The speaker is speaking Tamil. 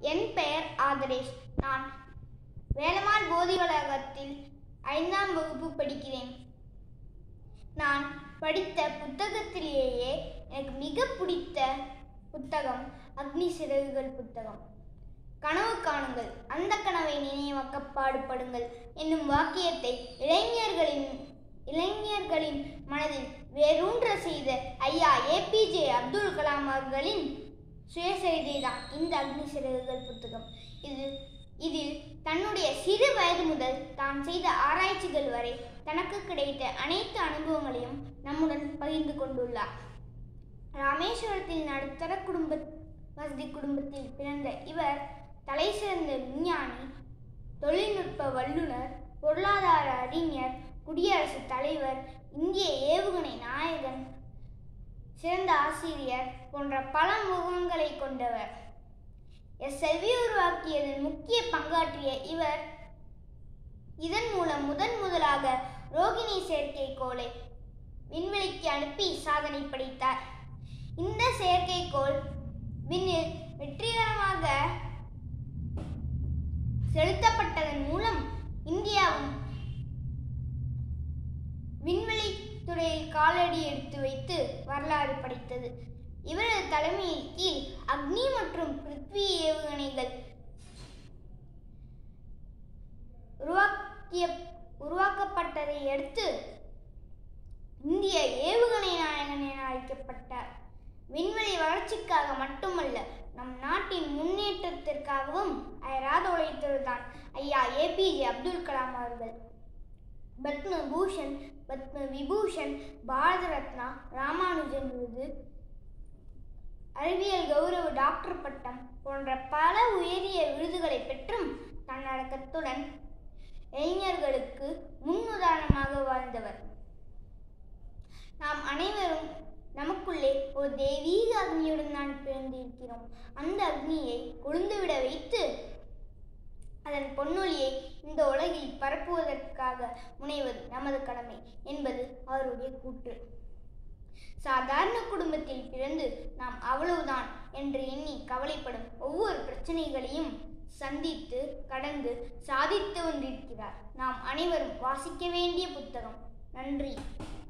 என் பெயர் ஆதரேஷ் நான் வேலமார் போதி வளாகத்தில் ஐந்தாம் வகுப்பு படிக்கிறேன் நான் படித்த புத்தகத்திலேயே எனக்கு மிக பிடித்த புத்தகம் அக்னி சிறகுகள் புத்தகம் கனவு காணுங்கள் அந்த கனவை நினைவாக்க பாடுபடுங்கள் என்னும் வாக்கியத்தை இளைஞர்களின் இளைஞர்களின் மனதில் வேரூன்ற செய்த ஐயா ஏபிஜே அப்துல் கலாம் அவர்களின் சுயசரிதை தான் இந்த அக்னி சிறகுகள் புத்தகம் இது இதில் தன்னுடைய சிறு வயது முதல் தான் செய்த ஆராய்ச்சிகள் வரை தனக்கு கிடைத்த அனைத்து அனுபவங்களையும் நம்முடன் பகிர்ந்து கொண்டுள்ளார் ராமேஸ்வரத்தில் நடுத்தர குடும்ப வசதி குடும்பத்தில் பிறந்த இவர் தலை சிறந்த விஞ்ஞானி தொழில்நுட்ப வல்லுனர் பொருளாதார அறிஞர் குடியரசுத் தலைவர் இந்திய ஏவுகணை நாயகன் சிறந்த ஆசிரியர் போன்ற பல முகங்களை கொண்டவர் எஸ்எல்வி உருவாக்கியதில் முக்கிய பங்காற்றிய இவர் இதன் மூலம் முதன் முதலாக ரோகிணி செயற்கைக்கோளை விண்வெளிக்கு அனுப்பி சாதனை படைத்தார் இந்த செயற்கைக்கோள் விண்ணில் வெற்றிகரமாக செலுத்தப்பட்டதன் மூலம் இந்தியாவும் விண்வெளி துறையில் காலடி எடுத்து வைத்து வரலாறு படைத்தது இவரது தலைமையின் கீழ் அக்னி மற்றும் பிருத்வி ஏவுகணைகள் உருவாக்கிய உருவாக்கப்பட்டதை அடுத்து இந்திய ஏவுகணை நாயகன் என அழைக்கப்பட்டார் விண்வெளி வளர்ச்சிக்காக மட்டுமல்ல நம் நாட்டின் முன்னேற்றத்திற்காகவும் அயராது உழைத்தவர்தான் ஐயா ஏபிஜே அப்துல் கலாம் அவர்கள் பத்ம பூஷன் பத்ம விபூஷன் பாரத ரத்னா ராமானுஜன் விருது அறிவியல் கௌரவ டாக்டர் பட்டம் போன்ற பல உயரிய விருதுகளை பெற்றும் தன்னடக்கத்துடன் இளைஞர்களுக்கு முன்னுதாரணமாக வாழ்ந்தவர் நாம் அனைவரும் நமக்குள்ளே ஒரு தெய்வீக அக்னியுடன் தான் பிறந்திருக்கிறோம் அந்த அக்னியை கொழுந்துவிட வைத்து அதன் பொன்னொழியை இந்த உலகில் பரப்புவதற்காக முனைவது நமது கடமை என்பது அவருடைய கூற்று சாதாரண குடும்பத்தில் பிறந்து நாம் அவ்வளவுதான் என்று எண்ணி கவலைப்படும் ஒவ்வொரு பிரச்சனைகளையும் சந்தித்து கடந்து சாதித்து கொண்டிருக்கிறார் நாம் அனைவரும் வாசிக்க வேண்டிய புத்தகம் நன்றி